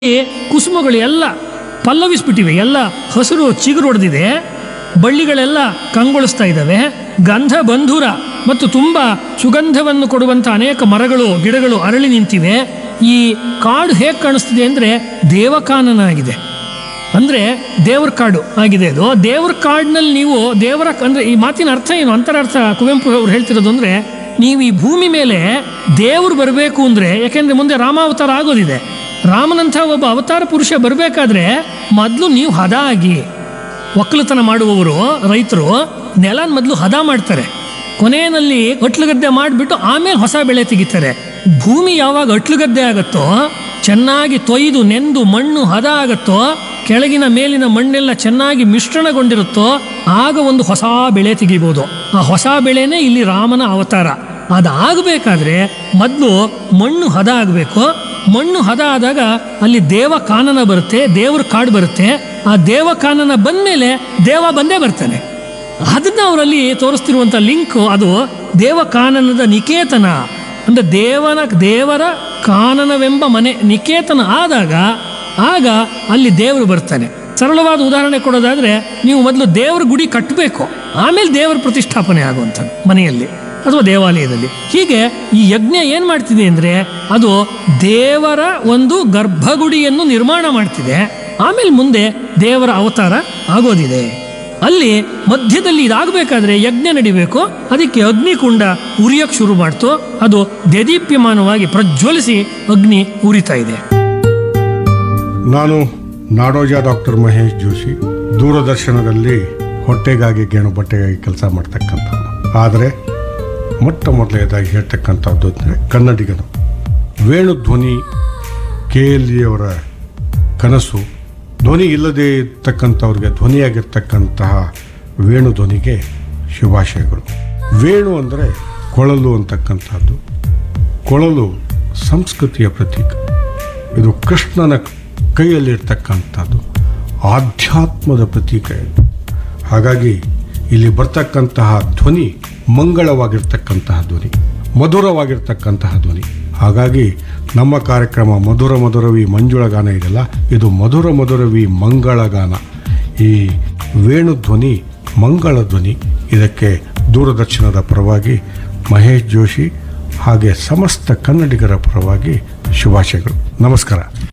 ಈ ಕುಸುಮಗಳು ಎಲ್ಲ ಪಲ್ಲವಿಸ್ಬಿಟ್ಟಿವೆ ಎಲ್ಲ ಹಸಿರು ಚಿಗುರು ಹೊಡೆದಿದೆ ಬಳ್ಳಿಗಳೆಲ್ಲ ಕಂಗೊಳಿಸ್ತಾ ಇದ್ದಾವೆ ಗಂಧ ಬಂಧುರ ಮತ್ತು ತುಂಬ ಸುಗಂಧವನ್ನು ಕೊಡುವಂಥ ಅನೇಕ ಮರಗಳು ಗಿಡಗಳು ಅರಳಿ ನಿಂತಿವೆ ಈ ಕಾಡು ಹೇಗೆ ಕಾಣಿಸ್ತಿದೆ ಅಂದರೆ ದೇವಕಾನನ ಆಗಿದೆ ಅಂದರೆ ದೇವ್ರ ಕಾಡು ಆಗಿದೆ ಅದು ದೇವ್ರ ಕಾಡಿನಲ್ಲಿ ನೀವು ದೇವರ ಅಂದರೆ ಈ ಮಾತಿನ ಅರ್ಥ ಏನು ಅಂತರಾರ್ಥ ಕುವೆಂಪು ಅವ್ರು ಹೇಳ್ತಿರೋದು ಅಂದರೆ ನೀವು ಈ ಭೂಮಿ ಮೇಲೆ ದೇವ್ರು ಬರಬೇಕು ಅಂದರೆ ಯಾಕೆಂದರೆ ಮುಂದೆ ರಾಮಾವತಾರ ಆಗೋದಿದೆ ರಾಮನಂಥ ಒಬ್ಬ ಅವತಾರ ಪುರುಷ ಬರಬೇಕಾದ್ರೆ ಮೊದಲು ನೀವು ಹದ ಆಗಿ ಒಕ್ಕಲುತನ ಮಾಡುವವರು ರೈತರು ನೆಲನ ಮೊದಲು ಹದ ಮಾಡ್ತಾರೆ ಕೊನೆಯಲ್ಲಿ ಅಟ್ಲುಗದ್ದೆ ಮಾಡಿಬಿಟ್ಟು ಆಮೇಲೆ ಹೊಸ ಬೆಳೆ ತೆಗಿತಾರೆ ಭೂಮಿ ಯಾವಾಗ ಅಟ್ಲುಗದ್ದೆ ಆಗುತ್ತೋ ಚೆನ್ನಾಗಿ ತೊಯ್ದು ನೆಂದು ಮಣ್ಣು ಹದ ಆಗುತ್ತೋ ಕೆಳಗಿನ ಮೇಲಿನ ಮಣ್ಣೆಲ್ಲ ಚೆನ್ನಾಗಿ ಮಿಶ್ರಣಗೊಂಡಿರುತ್ತೋ ಆಗ ಒಂದು ಹೊಸ ಬೆಳೆ ತೆಗಿಬೋದು ಆ ಹೊಸ ಬೆಳೆನೇ ಇಲ್ಲಿ ರಾಮನ ಅವತಾರ ಅದಾಗಬೇಕಾದ್ರೆ ಮೊದಲು ಮಣ್ಣು ಹದ ಆಗಬೇಕು ಮಣ್ಣು ಹದ ಆದಾಗ ಅಲ್ಲಿ ದೇವ ಕಾನನ ಬರುತ್ತೆ ದೇವ್ರ ಕಾಡು ಬರುತ್ತೆ ಆ ದೇವ ಕಾನನ ಬಂದಮೇಲೆ ದೇವ ಬಂದೇ ಬರ್ತಾನೆ ಅದನ್ನ ಅವರಲ್ಲಿ ತೋರಿಸ್ತಿರುವಂಥ ಲಿಂಕ್ ಅದು ದೇವ ಕಾನನದ ನಿಕೇತನ ಅಂದರೆ ದೇವನ ದೇವರ ಕಾನನವೆಂಬ ಮನೆ ನಿಕೇತನ ಆದಾಗ ಆಗ ಅಲ್ಲಿ ದೇವರು ಬರ್ತಾನೆ ಸರಳವಾದ ಉದಾಹರಣೆ ಕೊಡೋದಾದ್ರೆ ನೀವು ಮೊದಲು ದೇವರ ಗುಡಿ ಕಟ್ಟಬೇಕು ಆಮೇಲೆ ದೇವರ ಪ್ರತಿಷ್ಠಾಪನೆ ಆಗುವಂಥದ್ದು ಮನೆಯಲ್ಲಿ ಅಥವಾ ದೇವಾಲಯದಲ್ಲಿ ಹೀಗೆ ಈ ಯಜ್ಞ ಏನು ಮಾಡ್ತಿದೆ ಅಂದರೆ ಅದು ದೇವರ ಒಂದು ಗರ್ಭಗುಡಿಯನ್ನು ನಿರ್ಮಾಣ ಮಾಡ್ತಿದೆ ಆಮೇಲೆ ಮುಂದೆ ದೇವರ ಅವತಾರ ಆಗೋದಿದೆ ಅಲ್ಲಿ ಮಧ್ಯದಲ್ಲಿ ಇದಾಗಬೇಕಾದ್ರೆ ಯಜ್ಞ ನಡಿಬೇಕು ಅದಕ್ಕೆ ಅಗ್ನಿಕುಂಡ ಉರಿಯಕ್ಕೆ ಶುರು ಮಾಡ್ತು ಅದು ದೇದೀಪ್ಯಮಾನವಾಗಿ ಪ್ರಜ್ವಲಿಸಿ ಅಗ್ನಿ ಉರಿತಾ ಇದೆ ನಾನು ನಾಡೋಜ ಡಾಕ್ಟರ್ ಮಹೇಶ್ ಜೋಶಿ ದೂರದರ್ಶನದಲ್ಲಿ ಹೊಟ್ಟೆಗಾಗಿ ಗೇಣು ಬಟ್ಟೆಗಾಗಿ ಕೆಲಸ ಮಾಡ್ತಕ್ಕಂಥವ್ನು ಆದರೆ ಮೊಟ್ಟ ಮೊದಲನೇದಾಗಿ ಹೇಳ್ತಕ್ಕಂಥದ್ದು ಅಂದರೆ ಕನ್ನಡಿಗನು ವೇಣು ಧ್ವನಿ ಕೆ ಎಲ್ ಅವರ ಕನಸು ಧ್ವನಿ ಇಲ್ಲದೆ ಇರ್ತಕ್ಕಂಥವ್ರಿಗೆ ಧ್ವನಿಯಾಗಿರ್ತಕ್ಕಂತಹ ವೇಣು ಧ್ವನಿಗೆ ಶುಭಾಶಯಗಳು ವೇಣು ಅಂದರೆ ಕೊಳಲು ಅಂತಕ್ಕಂಥದ್ದು ಕೊಳಲು ಸಂಸ್ಕೃತಿಯ ಪ್ರತೀಕ ಇದು ಕೃಷ್ಣನ ಕೈಯಲ್ಲಿರ್ತಕ್ಕಂಥದ್ದು ಆಧ್ಯಾತ್ಮದ ಪ್ರತೀಕ ಇದು ಹಾಗಾಗಿ ಇಲ್ಲಿ ಬರ್ತಕ್ಕಂತಹ ಧ್ವನಿ ಮಂಗಳವಾಗಿರ್ತಕ್ಕಂತಹ ಧ್ವನಿ ಮಧುರವಾಗಿರ್ತಕ್ಕಂತಹ ಧ್ವನಿ ಹಾಗಾಗಿ ನಮ್ಮ ಕಾರ್ಯಕ್ರಮ ಮಧುರ ಮಧುರವಿ ಮಂಜುಳಗಾನ ಇದೆಯಲ್ಲ ಇದು ಮಧುರ ಮಧುರವಿ ಮಂಗಳಗಾನ ಈ ವೇಣು ಧ್ವನಿ ಮಂಗಳ ಧ್ವನಿ ಇದಕ್ಕೆ ದೂರದರ್ಶನದ ಪರವಾಗಿ ಮಹೇಶ್ ಜೋಶಿ ಹಾಗೆ ಸಮಸ್ತ ಕನ್ನಡಿಗರ ಪರವಾಗಿ ಶುಭಾಶಯಗಳು ನಮಸ್ಕಾರ